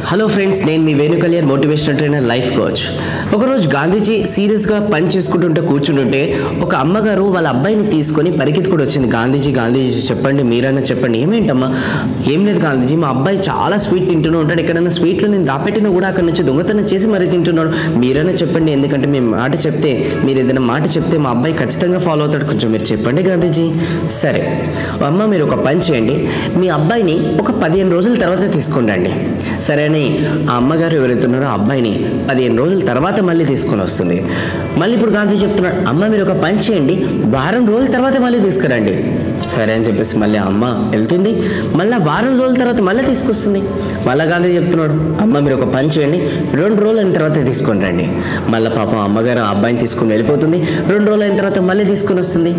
hello friends నేను మీ Venu Kalyan motivational trainer life coach ఒకరోజు గాంధీజీ సీరియస్గా పని చేసుకుంటుంటే కూర్చుంటుంటే ఒక అమ్మగారు వాళ్ళ అబ్బాయిని తీసుకొని పరిగెత్తుకుని వచ్చింది గాంధీజీ గాంధీజీ చెప్పండి మీరన్నా చెప్పండి ఏమేంటమ్మా ఏం లేదు గాంధీజీ మా అబ్బాయి చాలా స్వీట్ తింటూనే ఉంటాడు ఎక్కడైనా స్వీట్లు నేను దాపెట్టినా కూడా అక్కడ నుంచి దొంగతనం చేసి మరీ తింటున్నాడు మీరైనా చెప్పండి ఎందుకంటే మేము మాట చెప్తే మీరు ఏదైనా మాట చెప్తే మా అబ్బాయి ఖచ్చితంగా ఫాలో అవుతాడు కొంచెం మీరు చెప్పండి గాంధీజీ సరే అమ్మ మీరు ఒక పని చేయండి మీ అబ్బాయిని ఒక పదిహేను రోజుల తర్వాత తీసుకుని రండి సరే అని ఆ అమ్మగారు ఎవరైతే ఉన్నారో ఆ అబ్బాయిని పదిహేను రోజుల తర్వాత మళ్ళీ తీసుకొని వస్తుంది మళ్ళీ ఇప్పుడు గాంధీ చెప్తున్నాడు అమ్మ మీరు ఒక పని చేయండి వారం రోజుల తర్వాత మళ్ళీ తీసుకురండి సరే అని చెప్పేసి మళ్ళీ ఆ అమ్మ వెళ్తుంది మళ్ళీ వారం రోజుల తర్వాత మళ్ళీ తీసుకొస్తుంది మళ్ళీ గాంధీ చెప్తున్నాడు అమ్మ మీరు ఒక పని చేయండి రెండు రోజులు అయిన తర్వాత తీసుకొని రండి మళ్ళీ పాపం అమ్మగారు ఆ అబ్బాయిని తీసుకుని వెళ్ళిపోతుంది రెండు రోజులు అయిన తర్వాత మళ్ళీ తీసుకొని వస్తుంది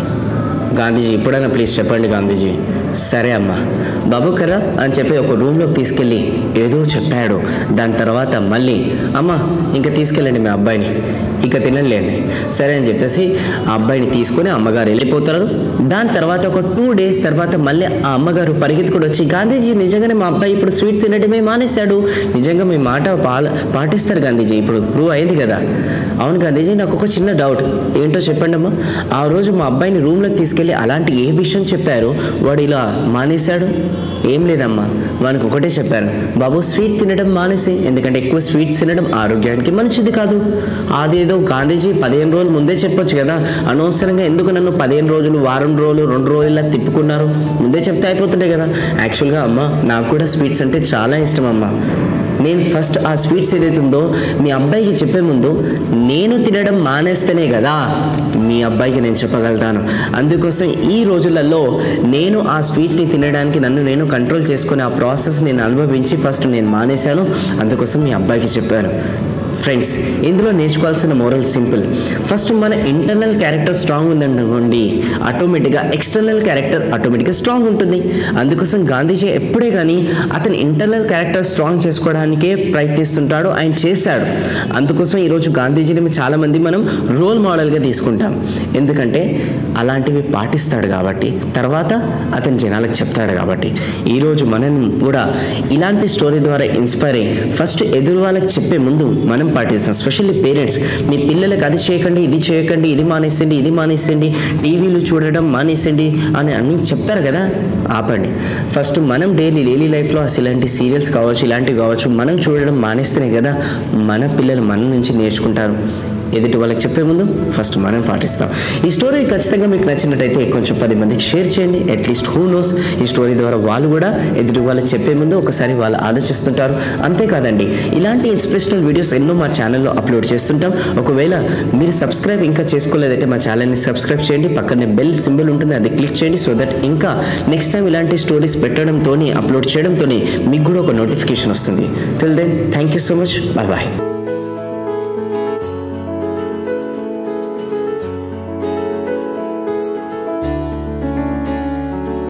గాంధీజీ ఇప్పుడైనా ప్లీజ్ చెప్పండి గాంధీజీ సరే అమ్మా బాబు కరా అని చెప్పి ఒక రూమ్లోకి తీసుకెళ్ళి ఏదో చెప్పాడు దాని తర్వాత మళ్ళీ అమ్మ ఇంకా తీసుకెళ్ళండి మీ అబ్బాయిని ఇక తినలేండి సరే అని చెప్పేసి ఆ అబ్బాయిని తీసుకొని అమ్మగారు వెళ్ళిపోతారు దాని తర్వాత ఒక టూ డేస్ తర్వాత మళ్ళీ ఆ అమ్మగారు పరిగెత్తుకుని వచ్చి గాంధీజీ నిజంగానే మా అబ్బాయి ఇప్పుడు స్వీట్ తినడమే మానేశాడు నిజంగా మీ మాట పాల పాటిస్తారు గాంధీజీ ఇప్పుడు ప్రూవ్ అయింది కదా అవును గాంధీజీ నాకు ఒక చిన్న డౌట్ ఏంటో చెప్పండి అమ్మా ఆ రోజు మా అబ్బాయిని రూమ్లోకి తీసుకెళ్ళి అలాంటి ఏ విషయం చెప్పారు వాడు ఇలా మానేశాడు ఏం లేదమ్మా వానికి ఒకటే చెప్పారు బాబు స్వీట్ తినడం మానేసి ఎందుకంటే ఎక్కువ స్వీట్ తినడం ఆరోగ్యానికి మంచిది కాదు అదేదో గాంధీజీ పదిహేను రోజులు ముందే చెప్పొచ్చు కదా అనవసరంగా ఎందుకు నన్ను పదిహేను రోజులు వారం రోజులు రెండు రోజుల్లో తిప్పుకున్నారు ముందే చెప్తే అయిపోతుండే కదా యాక్చువల్గా అమ్మ నాకు కూడా స్వీట్స్ అంటే చాలా ఇష్టం అమ్మ నేను ఫస్ట్ ఆ స్వీట్స్ ఏదైతే ఉందో మీ అబ్బాయికి చెప్పే ముందు నేను తినడం మానేస్తేనే కదా మీ అబ్బాయికి నేను చెప్పగలుగుతాను అందుకోసం ఈ రోజులలో నేను ఆ స్వీట్ని తినడానికి నన్ను నేను కంట్రోల్ చేసుకుని ఆ ప్రాసెస్ నేను అనుభవించి ఫస్ట్ నేను మానేశాను అందుకోసం మీ అబ్బాయికి చెప్పాను ఫ్రెండ్స్ ఇందులో నేర్చుకోవాల్సిన మోరల్ సింపుల్ ఫస్ట్ మన ఇంటర్నల్ క్యారెక్టర్ స్ట్రాంగ్ ఉందనుకోండి ఆటోమేటిక్గా ఎక్స్టర్నల్ క్యారెక్టర్ ఆటోమేటిక్గా స్ట్రాంగ్ ఉంటుంది అందుకోసం గాంధీజీ ఎప్పుడే కానీ అతని ఇంటర్నల్ క్యారెక్టర్ స్ట్రాంగ్ చేసుకోవడానికే ప్రయత్నిస్తుంటాడు ఆయన చేశాడు అందుకోసం ఈరోజు గాంధీజీని చాలామంది మనం రోల్ మోడల్గా తీసుకుంటాం ఎందుకంటే అలాంటివి పాటిస్తాడు కాబట్టి తర్వాత అతని జనాలకు చెప్తాడు కాబట్టి ఈరోజు మనం కూడా ఇలాంటి స్టోరీ ద్వారా ఇన్స్పైర్ అయ్యి ఫస్ట్ ఎదురు వాళ్ళకి చెప్పే ముందు మనం పాటిస్తాం స్పెషల్లీ పేరెంట్స్ మీ పిల్లలకు అది చేయకండి ఇది చేయకండి ఇది మానేసండి ఇది మానేసండి టీవీలు చూడడం మానేసండి అని అన్ని చెప్తారు కదా ఆపండి ఫస్ట్ మనం డైలీ డైలీ లైఫ్లో అసలు ఇలాంటి సీరియల్స్ కావచ్చు ఇలాంటివి కావచ్చు మనం చూడడం మానేస్తేనే కదా మన పిల్లలు మన నుంచి నేర్చుకుంటారు ఎదుటి వాళ్ళకి చెప్పే ముందు ఫస్ట్ మనం పాటిస్తాం ఈ స్టోరీ ఖచ్చితంగా మీకు నచ్చినట్టయితే కొంచెం పది మందికి షేర్ చేయండి అట్లీస్ట్ హూ నోస్ ఈ స్టోరీ ద్వారా వాళ్ళు కూడా ఎదుటి వాళ్ళకి చెప్పే ముందు ఒకసారి వాళ్ళు ఆలోచిస్తుంటారు అంతేకాదండి ఇలాంటి ఇన్స్పిరేషనల్ వీడియోస్ ఎన్నో మా ఛానల్లో అప్లోడ్ చేస్తుంటాం ఒకవేళ మీరు సబ్స్క్రైబ్ ఇంకా చేసుకోలేదంటే మా ఛానల్ని సబ్స్క్రైబ్ చేయండి పక్కనే బెల్ సింబల్ ఉంటుంది అది క్లిక్ చేయండి సో దట్ ఇంకా నెక్స్ట్ టైం ఇలాంటి స్టోరీస్ పెట్టడంతో అప్లోడ్ చేయడంతో మీకు కూడా ఒక నోటిఫికేషన్ వస్తుంది till then thank you so much bye bye